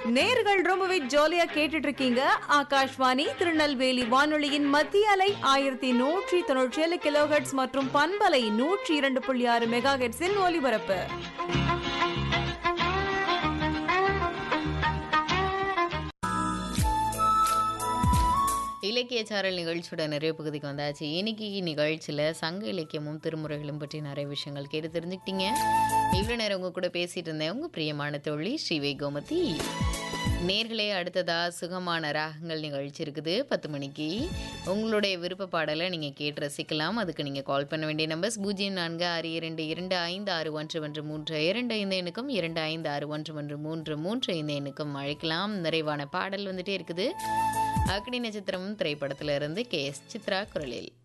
நேர்கள் ரொம்பவே ஜாலியா கேட்டுட்டு இருக்கீங்க ஆகாஷ்வாணி திருநெல்வேலி வானொலியின் மத்திய அலை ஆயிரத்தி நூற்றி தொண்ணூற்றி ஏழு கிலோஹெட்ஸ் மற்றும் பண்பலை நூற்றி இரண்டு புள்ளி ஆறு மெகா ஹெட்ஸின் ஒலிபரப்பு இலக்கிய சாரல் நிகழ்ச்சியோட நிறைய பகுதிக்கு வந்தாச்சு இன்னைக்கு நிகழ்ச்சியில் சங்க இலக்கியமும் திருமுறைகளும் பற்றி நிறைய விஷயங்கள் கேட்டு தெரிஞ்சுக்கிட்டீங்க இவ்வளோ நேரம் உங்க கூட பேசிட்டு இருந்தேன் உங்க பிரியமான தோழி ஸ்ரீவை கோமதி நேர்களே அடுத்ததா சுகமான ராகங்கள் நிகழ்ச்சி இருக்குது பத்து மணிக்கு உங்களுடைய விருப்ப பாடலை நீங்கள் கேட்டு ரசிக்கலாம் அதுக்கு நீங்கள் கால் பண்ண வேண்டிய நம்பர்ஸ் பூஜ்ஜியம் நான்கு ஆறு இரண்டு இரண்டு ஐந்து ஆறு ஒன்று ஒன்று மூன்று இரண்டு ஐந்து எண்ணுக்கும் இரண்டு ஐந்து ஆறு ஒன்று ஒன்று மூன்று மூன்று ஐந்து எண்ணுக்கும் அழைக்கலாம் நிறைவான பாடல் வந்துட்டே இருக்குது அக்னி நட்சத்திரம் திரைப்படத்திலிருந்து கே எஸ் சித்ரா குரலில்